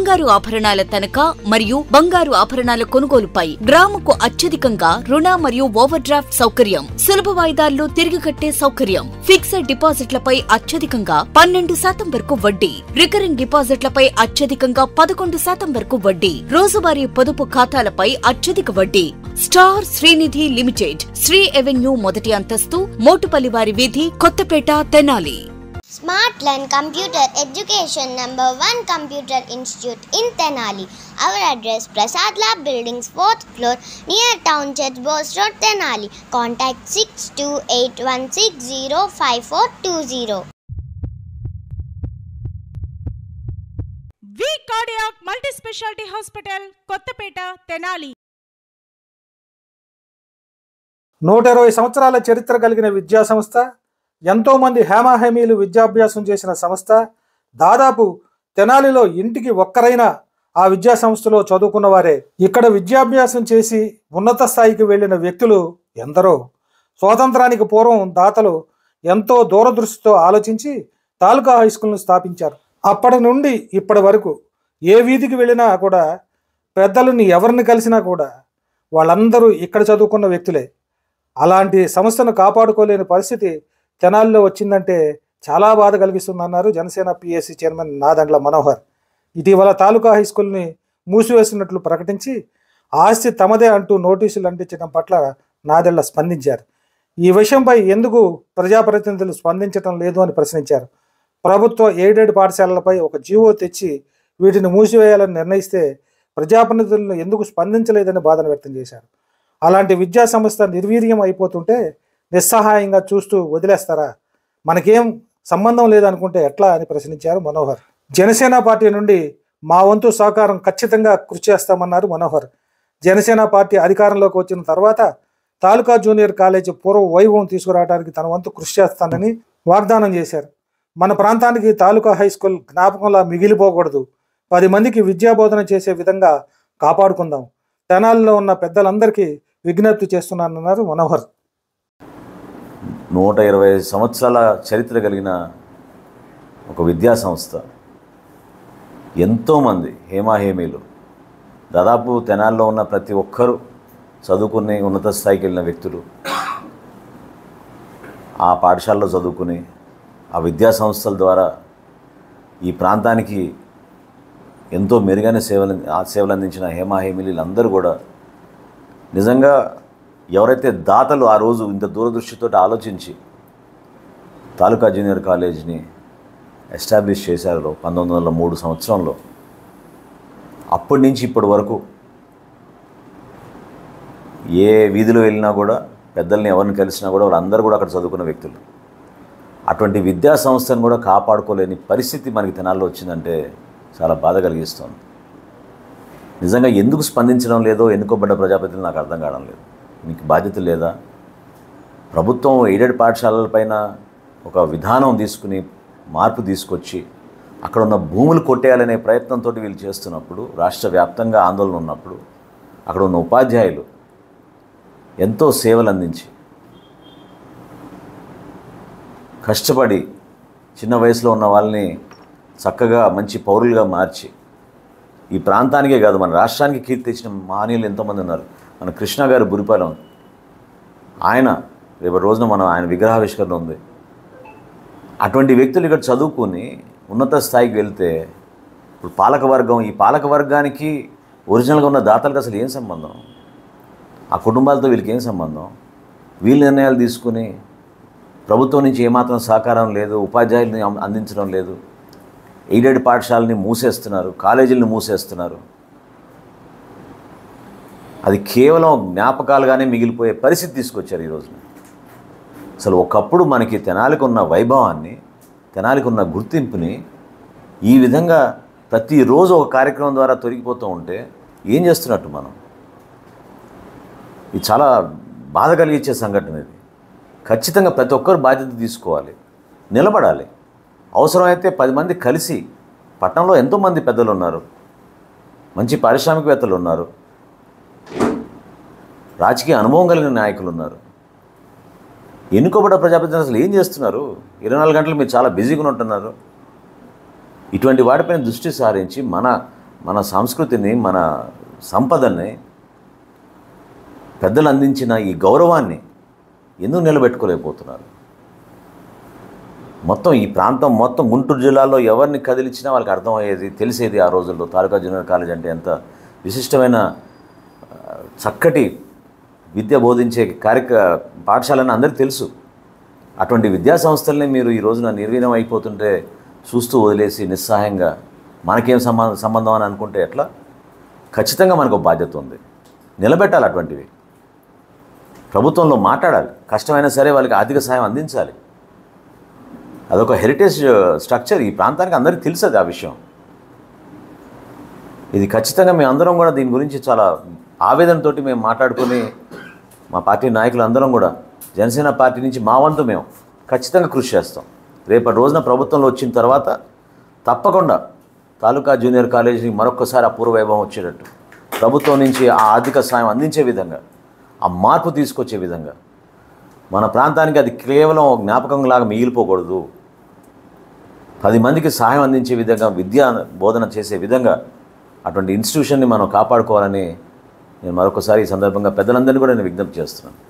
బంగారు ఆభరణాల తనఖా మరియు బంగారు ఆభరణాల కొనుగోలుపై గ్రాముకు అత్యధికంగా రుణ మరియు ఓవర్ డ్రాఫ్ట్ సౌకర్యం సులభ వాయిదాల్లో తిరిగి కట్టే సౌకర్యం ఫిక్స్డ్ డిపాజిట్లపై అత్యధికంగా పన్నెండు శాతం వరకు వడ్డీ రికరింగ్ డిపాజిట్లపై అత్యధికంగా పదకొండు శాతం వరకు వడ్డీ రోజువారీ పొదుపు ఖాతాలపై అత్యధిక వడ్డీ star Srinidhi limited Sri avenue మొదటి అంతస్తు మోటుపల్లివారి వీధి Kothapeta Tenali Smartland Computer Education Number 1 Computer Institute in Tenali. Our address Prasad Lab Buildings 4th floor near Town Church Bose Road Tenali. Contact 6281605420. V cardiac multi specialty hospital Kothapeta Tenali నూట ఇరవై సంవత్సరాల చరిత్ర కలిగిన విద్యా సంస్థ ఎంతోమంది హేమాహేమీలు విద్యాభ్యాసం చేసిన సంస్థ దాదాపు తెనాలిలో ఇంటికి ఒక్కరైనా ఆ విద్యా సంస్థలో చదువుకున్న వారే ఇక్కడ విద్యాభ్యాసం చేసి ఉన్నత స్థాయికి వెళ్ళిన వ్యక్తులు ఎందరో స్వాతంత్రానికి పూర్వం దాతలు ఎంతో దూరదృష్టితో ఆలోచించి తాలూకా హై స్కూల్ను స్థాపించారు అప్పటి నుండి ఇప్పటి వరకు ఏ వీధికి వెళ్ళినా కూడా పెద్దలని ఎవరిని కలిసినా కూడా వాళ్ళందరూ ఇక్కడ చదువుకున్న వ్యక్తులే అలాంటి సంస్థను కాపాడుకోలేని పరిస్థితి తెనాలిలో వచ్చిందంటే చాలా బాధ కలిగిస్తుందన్నారు జనసేన పిఎస్సి చైర్మన్ నాదండ్ల మనోహర్ ఇటీవల తాలూకా హై స్కూల్ని మూసివేసినట్లు ప్రకటించి ఆస్తి తమదే అంటూ నోటీసులు అంటించడం పట్ల నాదెళ్ల స్పందించారు ఈ విషయంపై ఎందుకు ప్రజాప్రతినిధులు స్పందించడం లేదు అని ప్రశ్నించారు ప్రభుత్వ ఎయిడెడ్ పాఠశాలలపై ఒక జీవో తెచ్చి వీటిని మూసివేయాలని నిర్ణయిస్తే ప్రజాప్రతినిధులను ఎందుకు స్పందించలేదని బాధను వ్యక్తం చేశారు అలాంటి విద్యా సంస్థ నిర్వీర్యం అయిపోతుంటే నిస్సహాయంగా చూస్తూ వదిలేస్తారా మనకేం సంబంధం లేదనుకుంటే ఎట్లా అని ప్రశ్నించారు మనోహర్ జనసేన పార్టీ నుండి మా వంతు సహకారం ఖచ్చితంగా కృషి చేస్తామన్నారు మనోహర్ జనసేన పార్టీ అధికారంలోకి వచ్చిన తర్వాత తాలూకా జూనియర్ కాలేజీ పూర్వ వైభవం తీసుకురావడానికి తన వంతు కృషి చేస్తానని వాగ్దానం చేశారు మన ప్రాంతానికి తాలూకా హై స్కూల్ జ్ఞాపకంలా మిగిలిపోకూడదు పది మందికి విద్యాబోధన చేసే విధంగా కాపాడుకుందాం తెనాలిలో ఉన్న పెద్దలందరికీ విజ్ఞప్తి చేస్తున్నానన్నారు మనోహర్ నూట ఇరవై సంవత్సరాల చరిత్ర కలిగిన ఒక విద్యా సంస్థ ఎంతోమంది హేమాహేమీలు దాదాపు తెనాల్లో ఉన్న ప్రతి ఒక్కరూ చదువుకుని ఉన్నత స్థాయికి వెళ్ళిన వ్యక్తులు ఆ పాఠశాలలో చదువుకుని ఆ విద్యా సంస్థల ద్వారా ఈ ప్రాంతానికి ఎంతో మెరుగైన సేవలు ఆ సేవలు అందించిన హేమాహేమీలు వీళ్ళందరూ కూడా నిజంగా ఎవరైతే దాతలు ఆ రోజు ఇంత దూరదృష్టితో ఆలోచించి తాలూకా జూనియర్ కాలేజ్ని ఎస్టాబ్లిష్ చేశారో పంతొమ్మిది వందల మూడు సంవత్సరంలో అప్పటి నుంచి ఇప్పటి వరకు ఏ వీధిలో వెళ్ళినా కూడా పెద్దల్ని ఎవరిని కలిసినా కూడా వాళ్ళందరూ కూడా అక్కడ చదువుకున్న వ్యక్తులు అటువంటి విద్యా సంస్థను కూడా కాపాడుకోలేని పరిస్థితి మనకి తెనాల్లో వచ్చిందంటే చాలా బాధ కలిగిస్తుంది నిజంగా ఎందుకు స్పందించడం లేదో ఎన్నుకోబడ్డ ప్రజాప్రతినిధులు నాకు అర్థం కావడం లేదు మీకు బాధ్యత లేదా ప్రభుత్వం ఎయిడెడ్ పాఠశాలలపైన ఒక విధానం తీసుకుని మార్పు తీసుకొచ్చి అక్కడ ఉన్న భూములు కొట్టేయాలనే ప్రయత్నంతో వీళ్ళు చేస్తున్నప్పుడు రాష్ట్ర వ్యాప్తంగా ఆందోళన ఉన్నప్పుడు అక్కడ ఉన్న ఉపాధ్యాయులు ఎంతో సేవలు అందించి కష్టపడి చిన్న వయసులో ఉన్న వాళ్ళని చక్కగా మంచి పౌరులుగా మార్చి ఈ ప్రాంతానికే కాదు మన రాష్ట్రానికి కీర్తి తెచ్చిన మహనీయులు ఎంతోమంది ఉన్నారు మన కృష్ణ గారు బురిపాలెం ఆయన రేపు రోజున మనం ఆయన విగ్రహావిష్కరణ ఉంది అటువంటి వ్యక్తులు ఇక్కడ చదువుకొని ఉన్నత స్థాయికి వెళ్తే ఇప్పుడు పాలకవర్గం ఈ పాలక వర్గానికి ఒరిజినల్గా ఉన్న దాతలకు అసలు ఏం సంబంధం ఆ కుటుంబాలతో వీళ్ళకి ఏం సంబంధం వీళ్ళు నిర్ణయాలు తీసుకుని ప్రభుత్వం నుంచి ఏమాత్రం సహకారం లేదు ఉపాధ్యాయుల్ని అం- అందించడం లేదు ఎయిడెడ్ పాఠశాలని మూసేస్తున్నారు కాలేజీలను మూసేస్తున్నారు అది కేవలం జ్ఞాపకాలుగానే మిగిలిపోయే పరిస్థితి తీసుకొచ్చారు ఈ రోజున అసలు ఒకప్పుడు మనకి తెనాలికి ఉన్న వైభవాన్ని తెనాలికి ఉన్న గుర్తింపుని ఈ విధంగా ప్రతిరోజు ఒక కార్యక్రమం ద్వారా తొలగిపోతూ ఉంటే ఏం చేస్తున్నట్టు మనం ఇది చాలా బాధ కలిగించే సంఘటన ఇది ఖచ్చితంగా ప్రతి ఒక్కరు బాధ్యత తీసుకోవాలి నిలబడాలి అవసరమైతే పది మంది కలిసి పట్టణంలో ఎంతోమంది పెద్దలు ఉన్నారు మంచి పారిశ్రామికవేత్తలు ఉన్నారు రాజకీయ అనుభవం కలిగిన నాయకులు ఉన్నారు ఎన్నుకోబడ్డ ప్రజాప్రతినిధులు అసలు ఏం చేస్తున్నారు ఇరవై నాలుగు గంటలు మీరు చాలా బిజీగా ఉంటున్నారు ఇటువంటి వాటిపైన దృష్టి సారించి మన మన సంస్కృతిని మన సంపదని పెద్దలు అందించిన ఈ గౌరవాన్ని ఎందుకు నిలబెట్టుకోలేకపోతున్నారు మొత్తం ఈ ప్రాంతం మొత్తం గుంటూరు జిల్లాలో ఎవరిని కదిలించినా వాళ్ళకి అర్థమయ్యేది తెలిసేది ఆ రోజుల్లో తాలూకా జూనియర్ కాలేజ్ అంటే ఎంత విశిష్టమైన ఆ, చక్కటి విద్య బోధించే కార్యక్ర పాఠశాలని అందరికీ తెలుసు అటువంటి విద్యా సంస్థల్ని మీరు ఈ రోజున నిర్వీర్యం అయిపోతుంటే చూస్తూ వదిలేసి నిస్సహాయంగా మనకేం సంబంధం సంబంధం అని అనుకుంటే ఎట్లా ఖచ్చితంగా మనకు ఒక బాధ్యత ఉంది నిలబెట్టాలి అటువంటివి ప్రభుత్వంలో మాట్లాడాలి కష్టమైనా సరే వాళ్ళకి ఆర్థిక సహాయం అందించాలి అదొక హెరిటేజ్ స్ట్రక్చర్ ఈ ప్రాంతానికి అందరికీ తెలుసు అది ఆ విషయం ఇది ఖచ్చితంగా మేము అందరం కూడా దీని గురించి చాలా ఆవేదనతోటి మేము మాట్లాడుకొని మా పార్టీ నాయకులు అందరం కూడా జనసేన పార్టీ నుంచి మా వంతు మేము ఖచ్చితంగా కృషి చేస్తాం రేపటి రోజున ప్రభుత్వంలో వచ్చిన తర్వాత తప్పకుండా తాలూకా జూనియర్ కాలేజీకి మరొకసారి అపూర్వ వైభవం వచ్చేటట్టు ప్రభుత్వం నుంచి ఆ ఆర్థిక సాయం అందించే విధంగా ఆ మార్పు తీసుకొచ్చే విధంగా మన ప్రాంతానికి అది కేవలం ఒక జ్ఞాపకంలాగా మిగిలిపోకూడదు పది మందికి సహాయం అందించే విధంగా విద్యా బోధన చేసే విధంగా అటువంటి ఇన్స్టిట్యూషన్ని మనం కాపాడుకోవాలని నేను మరొకసారి ఈ సందర్భంగా పెద్దలందరినీ కూడా నేను విజ్ఞప్తి చేస్తున్నాను